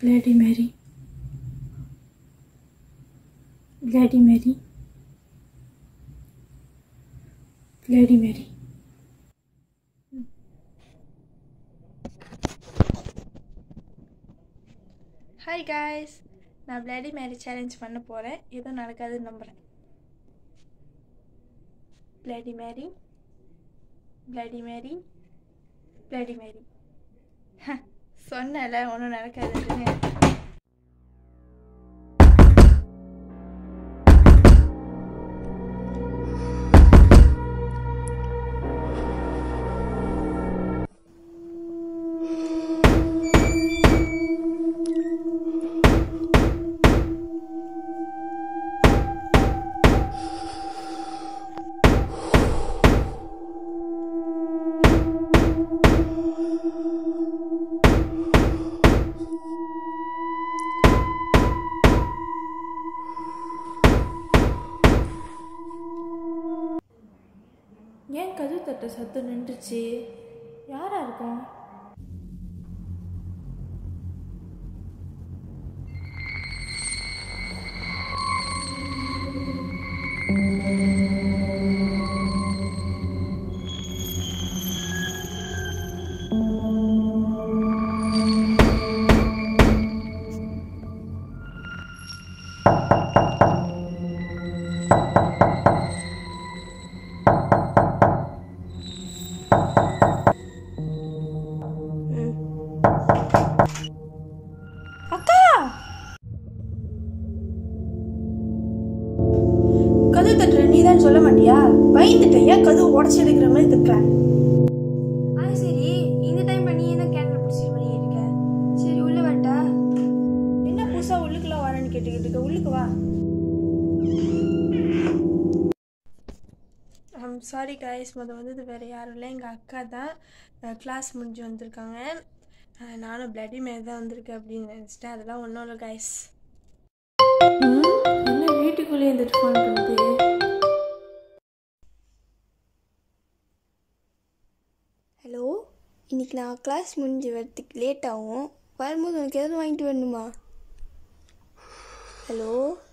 Bloody Mary. Bloody Mary. Bloody Mary. Hi guys நான் bloody Mary challenge பண்ண போகிறேன் எதுவும் நடக்காதுன்னு நம்புகிறேன் bloody Mary bloody Mary bloody Mary சொன்னல ஒன்றும் நடக்காதுன்னு ஏன் கதவு தட்ட சத்தம் நின்றுச்சு யாரா இருக்கும் அக்கா கதவு தட்டுற நீ தான் சொல்ல மாட்டியா பயந்துட்டேன் ஏன் கதவு உடச்சி எடுக்கிற மாதிரி தட்டுற ஆ சரி இந்த டைம் நீ என்ன கேண்டில் பிடிச்சிட்டு பண்ணிட்டு இருக்க சரி உள்ள வரட்டா என்ன புதுசா உள்ளுக்குள்ள வரேன்னு கேட்டுக்கிட்டு இருக்க உள்ளுக்கு வா ஐம் சாரி காய்ஸ் முத வந்தது வேறு யாரும் இல்லை எங்கள் அக்கா தான் கிளாஸ் முடிஞ்சு வந்திருக்காங்க அஹ் நானும் பிளடி மேரி தான் வந்திருக்கேன் அப்படின்னு நினச்சிட்டேன் அதெல்லாம் ஒன்றும் இல்லை காய்ஸ் என்ன வீட்டுக்குள்ளேயே இருந்துட்டு ஃபோன் பண்ணுது ஹலோ இன்னைக்கு நான் கிளாஸ் முடிஞ்சு வரதுக்கு லேட் ஆகும் வரும்போது உனக்கு எதாவது வாங்கிட்டு வரணுமா ஹலோ